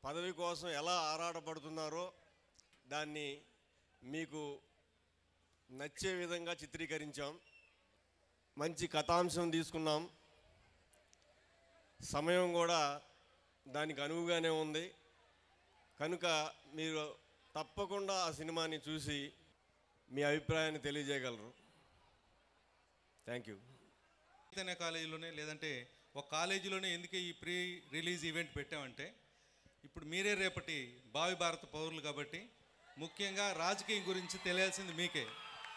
పదవి కోసం ఎలా ఆరాటపడుతున్నారో దాన్ని మీకు నచ్చే విధంగా చిత్రీకరించాం మంచి కథాంశం తీసుకున్నాం సమయం కూడా దానికి అనువుగానే ఉంది కనుక మీరు తప్పకుండా ఆ సినిమాని చూసి మీ అభిప్రాయాన్ని తెలియజేయగలరు థ్యాంక్ యూ చైతన్య కాలేజీలోనే లేదంటే ఒక కాలేజీలోనే ఎందుకే ఈ ప్రీ రిలీజ్ ఈవెంట్ పెట్టామంటే ఇప్పుడు మీరే రేపటి భావి భారత పౌరులు కాబట్టి ముఖ్యంగా రాజకీయం గురించి తెలియాల్సింది మీకే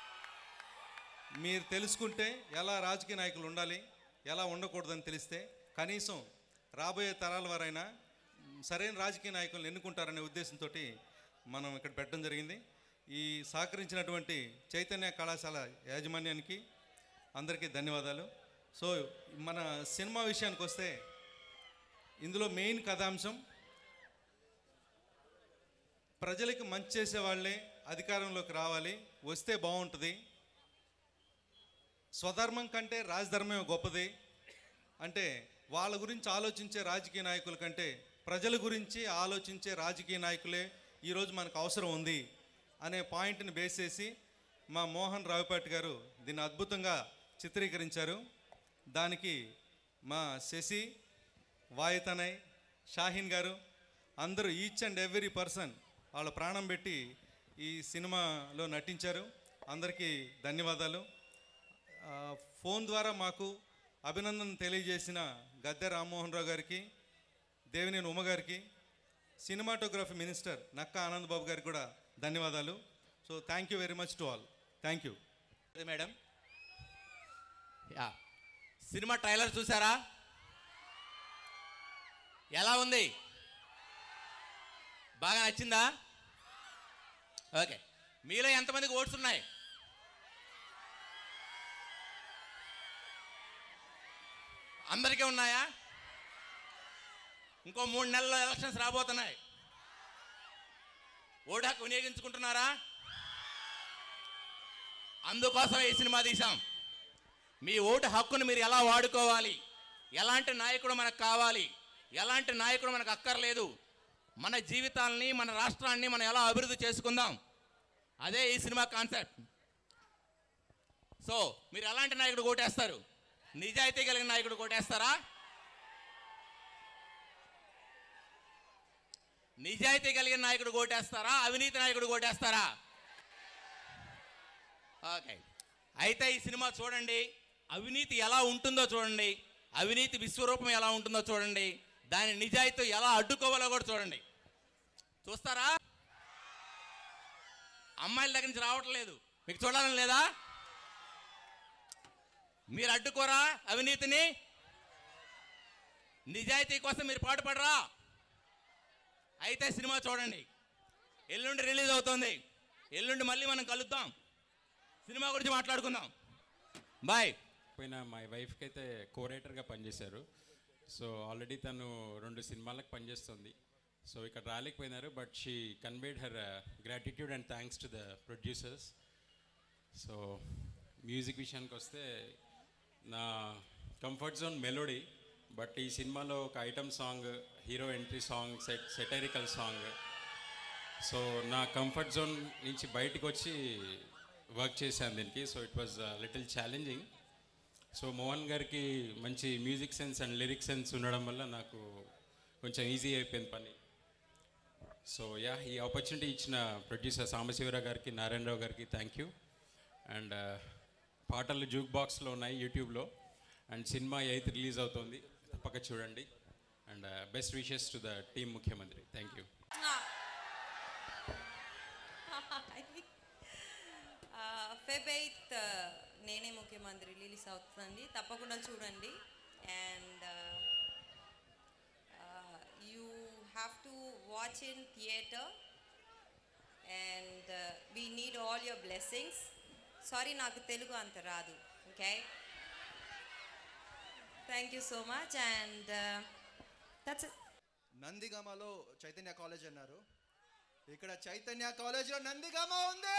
మీరు తెలుసుకుంటే ఎలా రాజకీయ నాయకులు ఉండాలి ఎలా ఉండకూడదని తెలిస్తే కనీసం రాబోయే తరాల వారైనా సరైన రాజకీయ నాయకులను ఎన్నుకుంటారనే ఉద్దేశంతో మనం ఇక్కడ పెట్టడం జరిగింది ఈ సహకరించినటువంటి చైతన్య కళాశాల యాజమాన్యానికి అందరికీ ధన్యవాదాలు సో మన సినిమా విషయానికి వస్తే ఇందులో మెయిన్ కథాంశం ప్రజలకు మంచి చేసే వాళ్ళే అధికారంలోకి రావాలి వస్తే బాగుంటుంది స్వధర్మం కంటే రాజధర్మమే గొప్పది అంటే వాళ్ళ గురించి ఆలోచించే రాజకీయ నాయకుల కంటే ప్రజల గురించి ఆలోచించే రాజకీయ నాయకులే ఈరోజు మనకు అవసరం ఉంది అనే పాయింట్ని బేస్ చేసి మా మోహన్ రావుపేట గారు దీన్ని అద్భుతంగా చిత్రీకరించారు దానికి మా శశి వాయుతనయ్ షాహీన్ గారు అందరూ ఈచ్ అండ్ ఎవ్రీ పర్సన్ వాళ్ళ ప్రాణం పెట్టి ఈ సినిమాలో నటించారు అందరికీ ధన్యవాదాలు ఆ, ఫోన్ ద్వారా మాకు అభినందన తెలియజేసిన గద్దె రామ్మోహన్ రావు గారికి దేవినేని ఉమ గారికి సినిమాటోగ్రఫీ మినిస్టర్ నక్కా ఆనంద్ బాబు గారికి కూడా ధన్యవాదాలు so thank you very much to all thank you అదే మేడం యా సినిమా ట్రైలర్ చూసారా ఎలా ఉంది బాగా నచ్చిందా ఓకే మీలో ఎంతమందికి ఓట్స్ ఉన్నాయి అందరికీ ఉన్నాయా ఇంకో మూడు నెలల్లో ఎలక్షన్స్ రాబోతున్నాయి ఓటు హక్కు వినియోగించుకుంటున్నారా అందుకోసం ఈ సినిమా తీసాం మీ ఓటు హక్కును మీరు ఎలా వాడుకోవాలి ఎలాంటి నాయకుడు మనకు కావాలి ఎలాంటి నాయకుడు మనకు అక్కర్లేదు మన జీవితాలని మన రాష్ట్రాన్ని మనం ఎలా అభివృద్ధి చేసుకుందాం అదే ఈ సినిమా కాన్సెప్ట్ సో మీరు ఎలాంటి నాయకుడు కోటేస్తారు నిజాయితీ కలిగిన నాయకుడు కోటేస్తారా నిజాయితీ కలిగిన నాయకుడు కోటేస్తారా అవినీతి నాయకుడు కోటేస్తారా ఓకే అయితే ఈ సినిమా చూడండి అవినీతి ఎలా ఉంటుందో చూడండి అవినీతి విశ్వరూపం ఎలా ఉంటుందో చూడండి దాని నిజాయితీ ఎలా అడ్డుకోవాలో కూడా చూడండి చూస్తారా అమ్మాయిల దగ్గర నుంచి రావట్లేదు మీకు చూడాలని లేదా మీరు అడ్డుకోరా అవినీతిని నిజాయితీ కోసం మీరు పాటుపడరా అయితే సినిమా చూడండి ఎల్లుండి రిలీజ్ అవుతుంది ఎల్లుండి మళ్ళీ మనం కలుద్దాం సినిమా గురించి మాట్లాడుకుందాం బాయ్ పోయిన మా వైఫ్కి అయితే కోరేటర్గా పనిచేశారు సో ఆల్రెడీ తను రెండు సినిమాలకు పనిచేస్తుంది సో ఇక్కడ రాలేకపోయినారు but she conveyed her gratitude and thanks to the producers so music విషయానికి వస్తే నా కంఫర్ట్ జోన్ మెలోడీ బట్ ఈ సినిమాలో ఒక item song hero entry song set satirical song so నా కంఫర్ట్ జోన్ నుంచి బయటకు వచ్చి వర్క్ చేశాను దీనికి so it was little challenging so Mohan గారికి మంచి music sense and lyric sense ఉండడం వల్ల నాకు కొంచెం ఈజీ అయిపోయింది పని సో యా ఈ ఆపర్చునిటీ ఇచ్చిన ప్రొడ్యూసర్ సాంబశివరావు గారికి నారాయణరావు గారికి థ్యాంక్ యూ అండ్ పాటలు జూక్ బాక్స్లో ఉన్నాయి యూట్యూబ్లో అండ్ సినిమా ఎయిత్ రిలీజ్ అవుతుంది తప్పక చూడండి and best wishes to the team Mukhyamantri thank you Feb eighth Nene Mukhyamantri release అవుతుందండి తప్పకుండా చూడండి and you have to watch in theatre and we need all your blessings sorry నాకు తెలుగు అంత రాదు okay thank you so much and that's నందిగామలో Chaitanya college అన్నారు ఇక్కడ చైతన్య కాలేజ్లో నందిగామ ఉంది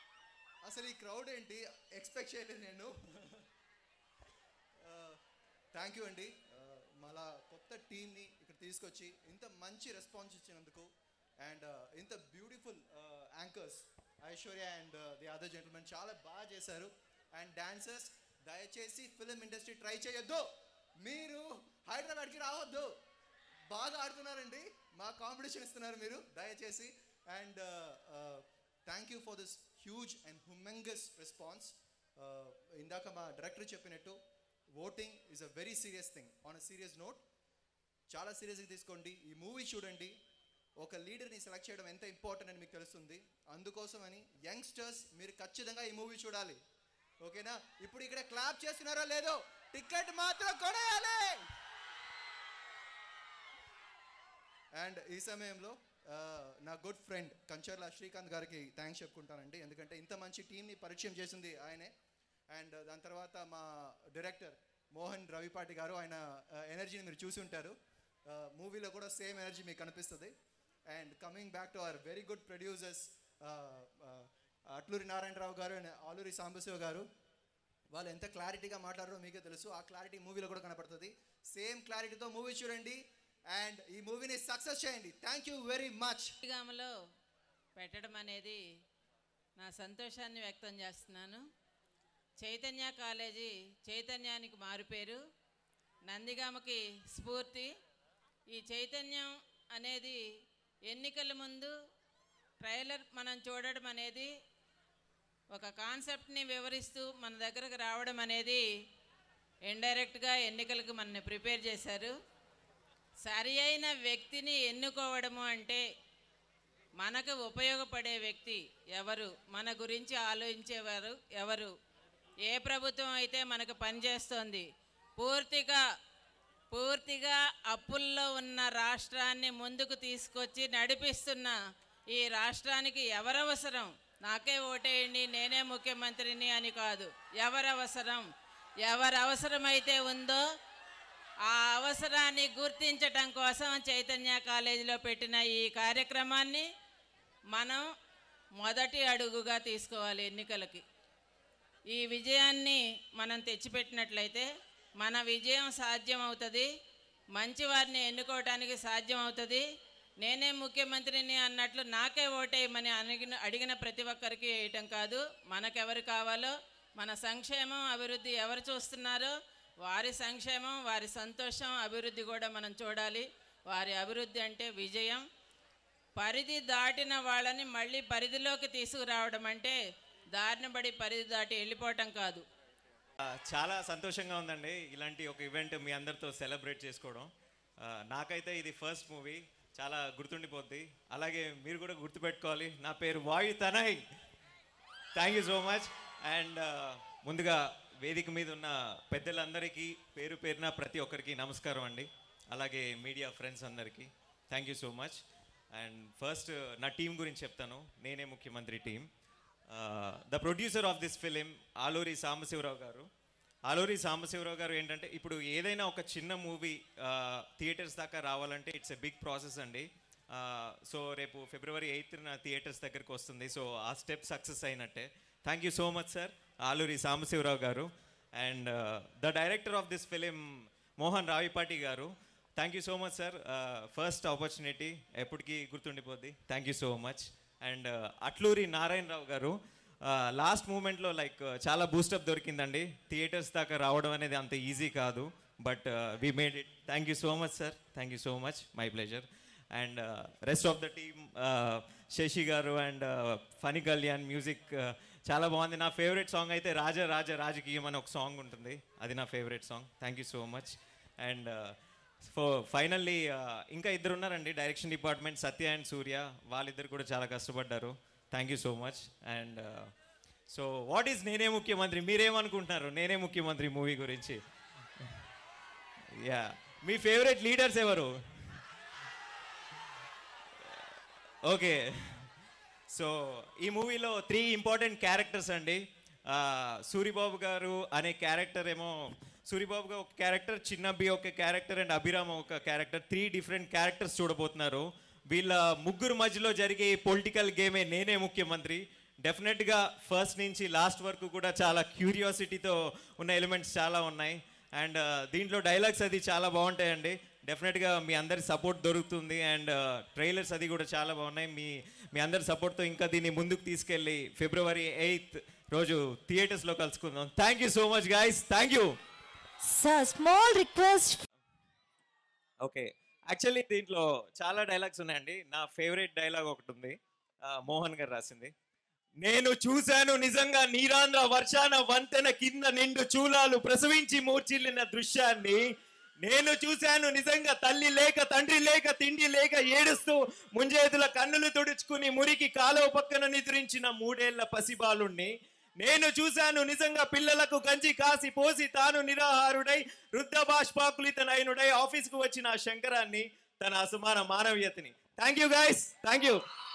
అసలు ఈ క్రౌడ్ ఏంటి ఎక్స్పెక్ట్ చేయలేదు నేను థ్యాంక్ యూ అండి Uh, మళ్ళా కొత్త టీంని ఇక్కడ తీసుకొచ్చి ఇంత మంచి రెస్పాన్స్ ఇచ్చినందుకు అండ్ ఇంత beautiful anchors Aishwarya and the other gentlemen చాలా బాగా చేశారు అండ్ డాన్సర్స్ దయచేసి ఫిలిం ఇండస్ట్రీ ట్రై చేయొద్దు మీరు హైదరాబాద్కి రావద్దు బాగా ఆడుతున్నారండి మా కాంపిటీషన్ ఇస్తున్నారు మీరు దయచేసి and thank you for this huge and humongous response ఇందాక మా డైరెక్టర్ చెప్పినట్టు voting is a very serious thing on a serious note చాలా సీరియస్గా తీసుకోండి ఈ మూవీ చూడండి ఒక లీడర్ని సెలెక్ట్ చేయడం ఎంత ఇంపార్టెంట్ అని మీకు తెలుస్తుంది అందుకోసం అని యంగ్స్టర్స్ మీరు ఖచ్చితంగా ఈ మూవీ చూడాలి ఓకేనా ఇప్పుడు ఇక్కడ క్లాప్ చేస్తున్నారో లేదో టికెట్ మాత్రం కొనేయాలి అండ్ ఈ సమయంలో ఆ, నా గుడ్ ఫ్రెండ్ కంచర్ల శ్రీకాంత్ గారికి థ్యాంక్స్ చెప్పుకుంటానండి ఎందుకంటే ఇంత మంచి టీంని పరిచయం చేసింది ఆయనే అండ్ దాని తర్వాత మా డైరెక్టర్ మోహన్ రవిపాటి గారు ఆయన ఎనర్జీని మీరు చూసి ఉంటారు మూవీలో కూడా సేమ్ ఎనర్జీ మీకు కనిపిస్తుంది and coming back to our very good producers Atluri Narayanarao garu and Aluri Sambasiva గారు వాళ్ళు ఎంత క్లారిటీగా మాట్లాడారో మీకే తెలుసు ఆ క్లారిటీ మూవీలో కూడా కనపడుతుంది సేమ్ క్లారిటీతో మూవీ చూడండి అండ్ ఈ మూవీని సక్సెస్ చేయండి థ్యాంక్ యూ వెరీ మచ్ నందిగామలో పెట్టడం అనేది నా సంతోషాన్ని వ్యక్తం చేస్తున్నాను చైతన్య కాలేజీ చైతన్యానికి మారుపేరు నందిగామకి స్ఫూర్తి ఈ చైతన్యం అనేది ఎన్నికల ముందు ట్రైలర్ మనం చూడడం అనేది ఒక కాన్సెప్ట్ని వివరిస్తూ మన దగ్గరకు రావడం అనేది ఇండైరెక్ట్గా ఎన్నికలకు మనని ప్రిపేర్ చేశారు సరి అయిన వ్యక్తిని ఎన్నుకోవడము అంటే మనకు ఉపయోగపడే వ్యక్తి ఎవరు మన గురించి ఆలోచించేవారు ఎవరు ఏ ప్రభుత్వం అయితే మనకు పనిచేస్తోంది పూర్తిగా పూర్తిగా అప్పుల్లో ఉన్న రాష్ట్రాన్ని ముందుకు తీసుకొచ్చి నడిపిస్తున్న ఈ రాష్ట్రానికి ఎవరవసరం నాకే ఓటేయండి నేనే ముఖ్యమంత్రిని అని కాదు ఎవరవసరం ఎవరు అవసరమైతే ఉందో ఆ అవసరాన్ని గుర్తించటం కోసం చైతన్య కాలేజీలో పెట్టిన ఈ కార్యక్రమాన్ని మనం మొదటి అడుగుగా తీసుకోవాలి ఎన్నికలకి ఈ విజయాన్ని మనం తెచ్చిపెట్టినట్లయితే మన విజయం సాధ్యం అవుతుంది మంచి వారిని ఎన్నుకోవటానికి సాధ్యం అవుతుంది నేనే ముఖ్యమంత్రిని అన్నట్లు నాకే ఓటేయమని అడిగిన అడిగిన ప్రతి ఒక్కరికి వేయటం కాదు మనకెవరు కావాలో మన సంక్షేమం అభివృద్ధి ఎవరు చూస్తున్నారో వారి సంక్షేమం వారి సంతోషం అభివృద్ధి కూడా మనం చూడాలి వారి అభివృద్ధి అంటే విజయం పరిధి దాటిన వాళ్ళని మళ్ళీ పరిధిలోకి తీసుకురావడం అంటే దారిన పడి పరిధి దాటి వెళ్ళిపోవటం కాదు ఆ, చాలా సంతోషంగా ఉందండి ఇలాంటి ఒక ఈవెంట్ మీ అందరితో సెలబ్రేట్ చేసుకోవడం ఆ, నాకైతే ఇది ఫస్ట్ మూవీ చాలా గుర్తుండిపోద్ది అలాగే మీరు కూడా గుర్తుపెట్టుకోవాలి నా పేరు Vayu Tanay thank you so much and ముందుగా వేదిక మీద ఉన్న పెద్దలందరికీ పేరు పేరున ప్రతి ఒక్కరికి నమస్కారం అండి అలాగే మీడియా ఫ్రెండ్స్ అందరికీ thank you so much and first నా టీం గురించి చెప్తాను Nene Mukhyamantri team the producer of this film Aluri Sambasivarao garu Aluri Sambasivarao గారు ఏంటంటే ఇప్పుడు ఏదైనా ఒక చిన్న మూవీ థియేటర్స్ దాకా రావాలంటే ఇట్స్ ఎ బిగ్ ప్రాసెస్ అండి సో రేపు ఫిబ్రవరి ఎయిత్ నా థియేటర్స్ దగ్గరికి వస్తుంది సో ఆ స్టెప్ సక్సెస్ అయినట్టే thank you so much sir Aluri Sambasivarao garu and the director of this film Mohan Ravipati garu thank you so much sir first opportunity ఎప్పటికీ గుర్తుండిపోద్ది thank you so much and Atluri Narayanarao garu last మూమెంట్లో like చాలా boost up దొరికిందండి theatres దాకా రావడం అనేది అంత ఈజీ కాదు but we made it thank you so much sir thank you so much my pleasure and rest of the team Shashi garu and funny Kalyan music చాలా బాగుంది నా ఫేవరెట్ సాంగ్ అయితే రాజ రాజ రాజకీయం అని ఒక సాంగ్ ఉంటుంది అది నా favourite song thank you so much and ఫో ఫైనల్లీ ఇంకా ఇద్దరు ఉన్నారండి direction department Satya and Surya వాళ్ళిద్దరు కూడా చాలా కష్టపడ్డారు thank you so much and so what is Nene Mukhyamantri మీరేమనుకుంటున్నారు నేనే ముఖ్యమంత్రి మూవీ గురించి యా మీ ఫేవరెట్ లీడర్స్ ఎవరు ఓకే సో ఈ మూవీలో త్రీ ఇంపార్టెంట్ క్యారెక్టర్స్ అండి ఆ, సూరిబాబు గారు అనే క్యారెక్టర్ ఏమో సూరిబాబు గారు ఒక క్యారెక్టర్ చిన్నబ్బి ఒక క్యారెక్టర్ అండ్ అభిరామ్ ఒక క్యారెక్టర్ త్రీ డిఫరెంట్ క్యారెక్టర్స్ చూడబోతున్నారు వీళ్ళ ముగ్గురు మధ్యలో జరిగే పొలిటికల్ గేమే నేనే ముఖ్యమంత్రి డెఫినెట్గా ఫస్ట్ నుంచి లాస్ట్ వరకు కూడా చాలా క్యూరియాసిటీతో ఉన్న ఎలిమెంట్స్ చాలా ఉన్నాయి అండ్ దీంట్లో డైలాగ్స్ అది చాలా బాగుంటాయండి డెఫినెట్గా మీ అందరి సపోర్ట్ దొరుకుతుంది అండ్ ట్రైలర్స్ అది కూడా చాలా బాగున్నాయి మీ మీ అందరి సపోర్ట్తో ఇంకా దీన్ని ముందుకు తీసుకెళ్ళి ఫిబ్రవరి ఎయిత్ రోజు థియేటర్స్లో కలుసుకుందాం thank you so much guys thank you sir small request okay actually దీంట్లో చాలా డైలాగ్స్ ఉన్నాయండి నా ఫేవరెట్ డైలాగ్ ఒకటి ఉంది ఆ, మోహన్ గారు రాసింది నేను చూశాను నిజంగా నీరాంధ్ర వర్షాన వంతెన కింద నిండు చూలాలు ప్రసవించి మూర్చిల్లిన దృశ్యాన్ని నేను చూశాను నిజంగా తల్లి లేక తండ్రి లేక తిండి లేక ఏడుస్తూ ముంజేతుల కన్నులు తుడుచుకుని మురికి కాలువ పక్కన నిద్రించిన మూడేళ్ల పసిబాలుణ్ణి నేను చూశాను నిజంగా పిల్లలకు గంజి కాసి పోసి తాను నిరాహారుడై వృద్ధ బాష్పాకులితనైనుడై ఆఫీస్కు వచ్చిన ఆ శంకరాన్ని తన అసమాన మానవీయతని thank you guys thank you